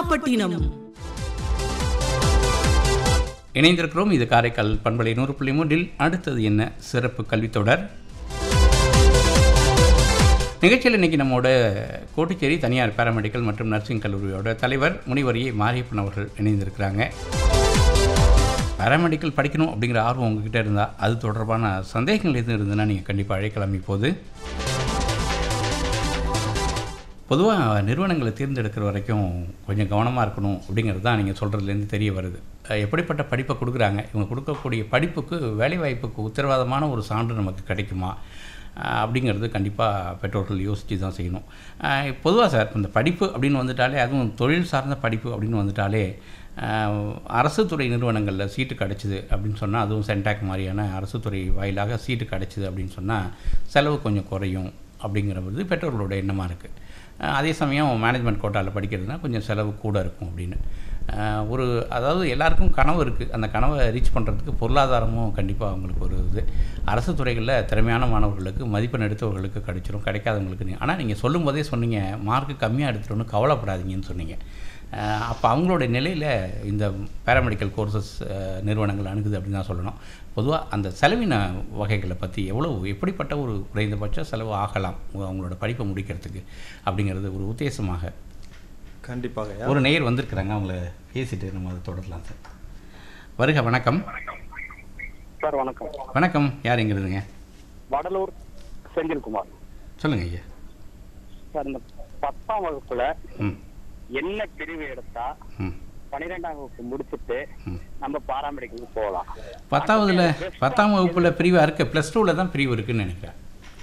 நாகப்பட்டினம் இணைந்திருக்கிறோம் இது காரைக்கால் பண்பலை நூறு புள்ளி மூன்றில் அடுத்தது என்ன சிறப்பு கல்வித்தொடர் நிகழ்ச்சியில் இன்னைக்கு நம்மோட கோட்டுச்சேரி தனியார் பாராமெடிக்கல் மற்றும் நர்சிங் கல்லூரியோட தலைவர் முனிவர் ஏ மாரியப்பன் அவர்கள் இணைந்திருக்கிறாங்க பாராமெடிக்கல் படிக்கணும் அப்படிங்கிற ஆர்வம் உங்ககிட்ட இருந்தால் அது தொடர்பான சந்தேகங்கள் எதுவும் இருந்ததுன்னா நீங்கள் கண்டிப்பாக அழைக்கலாம் இப்போது பொதுவாக நிறுவனங்களை தேர்ந்தெடுக்கிற வரைக்கும் கொஞ்சம் கவனமாக இருக்கணும் அப்படிங்கிறது தான் நீங்கள் சொல்கிறதுலேருந்து தெரிய வருது அஹ் எப்படிப்பட்ட படிப்பை கொடுக்குறாங்க இவங்க கொடுக்கக்கூடிய படிப்புக்கு வேலைவாய்ப்புக்கு உத்தரவாதமான ஒரு சான்று நமக்கு கிடைக்குமா அஹ் அப்படிங்கிறது கண்டிப்பாக பெற்றோர்கள் யோசித்து தான் செய்யணும் பொதுவாக சார் இந்த படிப்பு அப்படின்னு வந்துட்டாலே அதுவும் தொழில் சார்ந்த படிப்பு அப்படின்னு வந்துட்டாலே அஹ் அரசு துறை நிறுவனங்களில் சீட்டு கிடச்சிது அப்படின்னு சொன்னால் அதுவும் சென்டாக் மாதிரியான அரசு துறை வாயிலாக சீட்டு கிடச்சிது அப்படின்னு சொன்னால் செலவு கொஞ்சம் குறையும் அப்படிங்கிறது பெற்றோர்களோட எண்ணமாக இருக்குது அதே சமயம் மேனேஜ்மெண்ட் கோட்டாவில் படிக்கிறதுனா கொஞ்சம் செலவு கூட இருக்கும் அப்படின்னு அஹ் ஒரு அதாவது எல்லாருக்கும் கனவு இருக்குது அந்த கனவை ரீச் பண்ணுறதுக்கு பொருளாதாரமும் கண்டிப்பாக அவங்களுக்கு ஒரு இது அரசு துறைகளில் திறமையான மாணவர்களுக்கு மதிப்பெண் எடுத்தவர்களுக்கு கிடைச்சிரும் கிடைக்காதவங்களுக்கு ஆனால் நீங்கள் சொல்லும்போதே சொன்னீங்க மார்க்கு கம்மியாக எடுத்துட்டோன்னு கவலைப்படாதீங்கன்னு சொன்னீங்க அப்போ அவங்களோட நிலையில் இந்த பேராமெடிக்கல் கோர்சஸ் நிறுவனங்கள் அணுகுது அப்படின்னு தான் சொல்லணும் பொதுவாக அந்த செலவின வகைகளை பற்றி எவ்வளவு எப்படிப்பட்ட ஒரு குறைந்தபட்ச செலவு ஆகலாம் அவங்களோட படிப்பை முடிக்கிறதுக்கு அப்படிங்கிறது ஒரு உத்தேசமாக கண்டிப்பாக ஐயா. ஒரு நேயர் வந்திருக்கிறாங்க அவங்கள பேசிட்டு நம்ம அதை தொடரலாம் சார் வருக வணக்கம் சார் வணக்கம் வணக்கம் யார் எங்கிறதுங்க வடலூர் செந்தில்குமார் சொல்லுங்கள் ஐயா சார் இந்த பத்தாம் வகுப்புல ம் என்ன பிரிவு எடுத்தா ம் பன்னிரெண்டாம் வகுப்பு முடிச்சிட்டு ம். நம்ம பாராமெடிக்கல் போகலாம் பத்தாவதுல பத்தாம் வகுப்பில் பிரிவாக இருக்குது ப்ளஸ் டூவில் தான் பிரிவு இருக்குன்னு நினைக்கிறேன்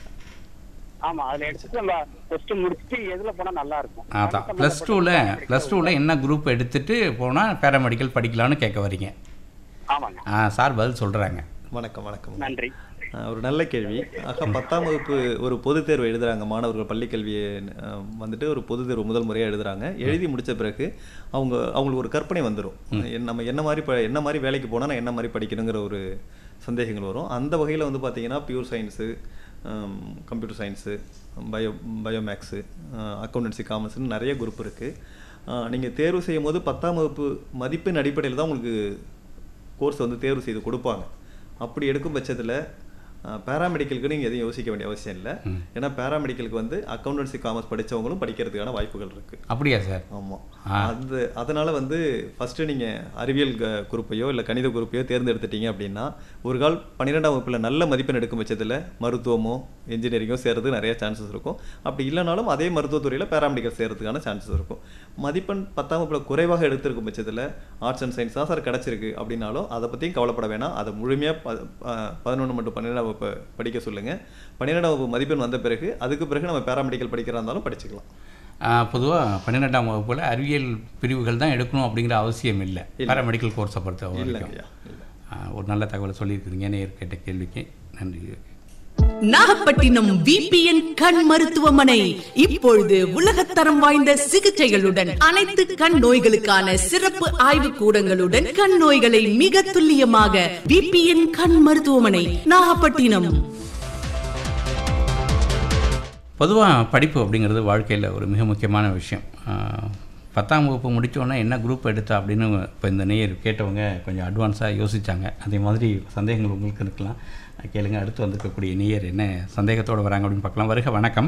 ஆமா அதுல எடுத்துட்டு நம்ம ஃபர்ஸ்ட் முடிச்சிட்டு எதுல போனா நல்லா இருக்கும் அதான் ப்ளஸ் டூவில் ப்ளஸ் டூவில் என்ன குரூப் எடுத்துட்டு போனால் பேராமெடிக்கல் படிக்கலாம்னு கேட்க வரீங்க ஆமாங்க ஆ சார் பதில் சொல்கிறாங்க வணக்கம் வணக்கம் நன்றி அஹ் ஒரு நல்ல கேள்வி ஆக பத்தாம் வகுப்பு ஒரு பொதுத் தேர்வு எழுதுறாங்க மாணவர்கள் பள்ளி கல்வியை அஹ், வந்துட்டு ஒரு பொதுத் தேர்வு முதல் முறையாக எழுதுறாங்க எழுதி முடிச்ச பிறகு அவங்க அவங்களுக்கு ஒரு கற்பனை வந்துடும் நம்ம என்ன மாதிரி ப என்ன மாதிரி வேலைக்கு போனால் நான் என்ன மாதிரி படிக்கணுங்கிற ஒரு சந்தேகங்கள் வரும் அந்த வகையில் வந்து பார்த்தீங்கன்னா pure science computer science bio bio maths accountancy காமர்ஸ்னு நிறைய குரூப் இருக்குது நீங்கள் தேர்வு செய்யும் போது பத்தாம் வகுப்பு மதிப்பெண் அடிப்படையில் தான் உங்களுக்கு கோர்ஸ் வந்து தேர்வு செய்து கொடுப்பாங்க அப்படி எடுக்கும் பட்சத்தில் பேராமெடிக்கலுக்கு நீங்கள் எதையும் யோசிக்க வேண்டிய அவசியம் இல்லை ஏன்னா பேராமெடிக்கலுக்கு வந்து அக்கௌண்டன்சி காமர்ஸ் படிச்சவங்களும் படிக்கிறதுக்கான வாய்ப்புகள் இருக்குது அப்படியா சார் ஆமாம் அது அதனால் வந்து ஃபஸ்ட்டு நீங்கள் அறிவியல் க- குரூப்பையோ இல்லை கணித குரூப்பையோ தேர்ந்தெடுத்துட்டீங்க அப்படின்னா ஒரு கால் பன்னிரெண்டாம் வகுப்பில் நல்ல மதிப்பெண் எடுக்கும் பட்சத்தில் மருத்துவமோ இன்ஜினியரிங்கோ சேர்றது நிறைய சான்சஸ் இருக்கும் அப்படி இல்லைனாலும் அதே மருத்துவத்துறையில் பேராமெடிக்கல் சேர்றதுக்கான சான்சஸ் இருக்கும் மதிப்பெண் பத்தாம் வகுப்பில் குறைவாக எடுத்திருக்கும் பட்சத்தில் ஆர்ட்ஸ் அண்ட் சயின்ஸ் தான் சார் கிடச்சிருக்கு அப்படின்னாலும் அதை பற்றியும் கவலைப்பட வேணாம் அதை முழுமையாக ப பதினொன்று மற்றும் பன்னிரெண்டாம் வகுப்பு படிக்க சொல்லுங்கள் பன்னிரெண்டாம் வகுப்பு மதிப்பெண் வந்த பிறகு அதுக்கு பிறகு நம்ம பேராமெடிக்கல் படிக்கிறதா இருந்தாலும் படிச்சுக்கலாம் பொதுவாக பன்னிரெண்டாம் வகுப்பில் அறிவியல் பிரிவுகள் தான் எடுக்கணும் அப்படிங்கிற அவசியம் இல்லை பேராமெடிக்கல் கோர்ஸை பொறுத்த வரைக்கும் இல்லைங்கய்யா இல்லை ஆ, ஒரு நல்ல தகவலை சொல்லியிருக்கிறீங்க நேர் கேட்ட கேள்விக்கு நன்றி நாகப்பட்டினம் விபிஎன் கண் மருத்துவமனை இப்பொழுது உலகத்தரம் வாய்ந்த சிகிச்சைகளுடன் அனைத்து கண் நோய்களுக்கான சிறப்பு ஆய்வு கூடங்களுடன் கண் நோய்களை மிக துல்லியமாக விபிஎன் கண் மருத்துவமனை நாகப்பட்டினம் பொதுவாக படிப்பு அப்படிங்கிறது வாழ்க்கையில் ஒரு மிக முக்கியமான விஷயம் ஆ, பத்தாம் வகுப்பு முடித்தோடனே என்ன குரூப் எடுத்தா அப்படின்னு இப்போ இந்த நேயர் கேட்டவங்க கொஞ்சம் அட்வான்ஸாக யோசிச்சாங்க அதே மாதிரி சந்தேகங்கள் உங்களுக்கு இருக்கலாம் கேளுங்க அடுத்து வந்திருக்கக்கூடிய நேயர் என்ன சந்தேகத்தோடு வராங்க அப்படின்னு பார்க்கலாம் வருக வணக்கம்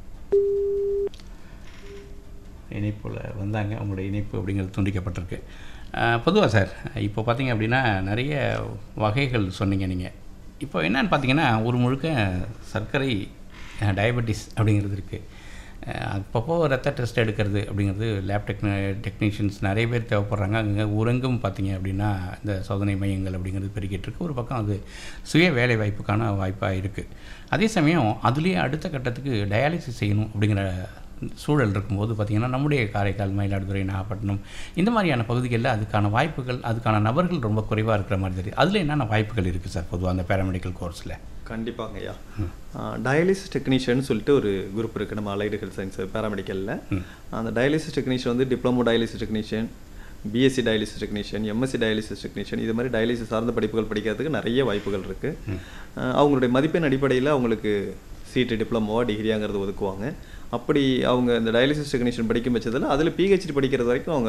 இணைப்பில் வந்தாங்க உங்களுடைய இணைப்பு அப்படிங்கிறது துண்டிக்கப்பட்டிருக்கு பொதுவாக சார் இப்போ பார்த்தீங்க அப்படின்னா நிறைய வகைகள் சொன்னீங்க நீங்கள் இப்போ என்னன்னு பார்த்தீங்கன்னா ஒரு முழுக்க சர்க்கரை டயபெட்டிஸ் அப்படிங்கிறது இருக்குது அப்பப்போ ரத்த டெஸ்ட் எடுக்கிறது அப்படிங்கிறது லேப் டெக்ன டெக்னீஷியன்ஸ் நிறைய பேர் தேவைப்படுறாங்க அங்கே உறங்கும் பார்த்தீங்க அப்படின்னா இந்த சோதனை மையங்கள் அப்படிங்கிறது பெருகிட்டு இருக்கு ஒரு பக்கம் அது சுய வேலை வாய்ப்புக்கான வாய்ப்பாக இருக்குது அதே சமயம் அதுலேயே அடுத்த கட்டத்துக்கு டயாலிசிஸ் செய்யணும் அப்படிங்கிற சூழல் இருக்கும்போது பார்த்திங்கன்னா நம்முடைய காரைக்கால் மயிலாடுதுறை நாகப்பட்டினம் இந்த மாதிரியான பகுதிகளில் அதுக்கான வாய்ப்புகள் அதுக்கான நபர்கள் ரொம்ப குறைவாக இருக்கிற மாதிரி தெரியுது அதில் என்னென்ன வாய்ப்புகள் இருக்குது சார் பொதுவாக அந்த பேராமெடிக்கல் கோர்ஸில் கண்டிப்பாங்க ஐயா டயாலிசிஸ் டெக்னீஷியன் சொல்லிட்டு ஒரு குரூப் இருக்குது நம்ம அலைடு ஹெல்த் சயின்ஸ் பேராமெடிக்கலில் அந்த டயாலிசிஸ் டெக்னீஷியன் வந்து diploma dialysis technician BSc dialysis technician MSc dialysis technician இது மாதிரி டயாலிசிஸ் சார்ந்த படிப்புகள் படிக்கிறதுக்கு நிறைய வாய்ப்புகள் இருக்குது அவங்களுடைய மதிப்பெண் அடிப்படையில் அவங்களுக்கு சீட்டு டிப்ளமோவா டிகிரியாங்கிறது ஒதுக்குவாங்க அப்படி அவங்க இந்த டயாலிசிஸ் டெக்னீஷியன் படிக்கும் பட்சத்தில் அதில் பிஹெச்டி படிக்கிறது வரைக்கும் அவங்க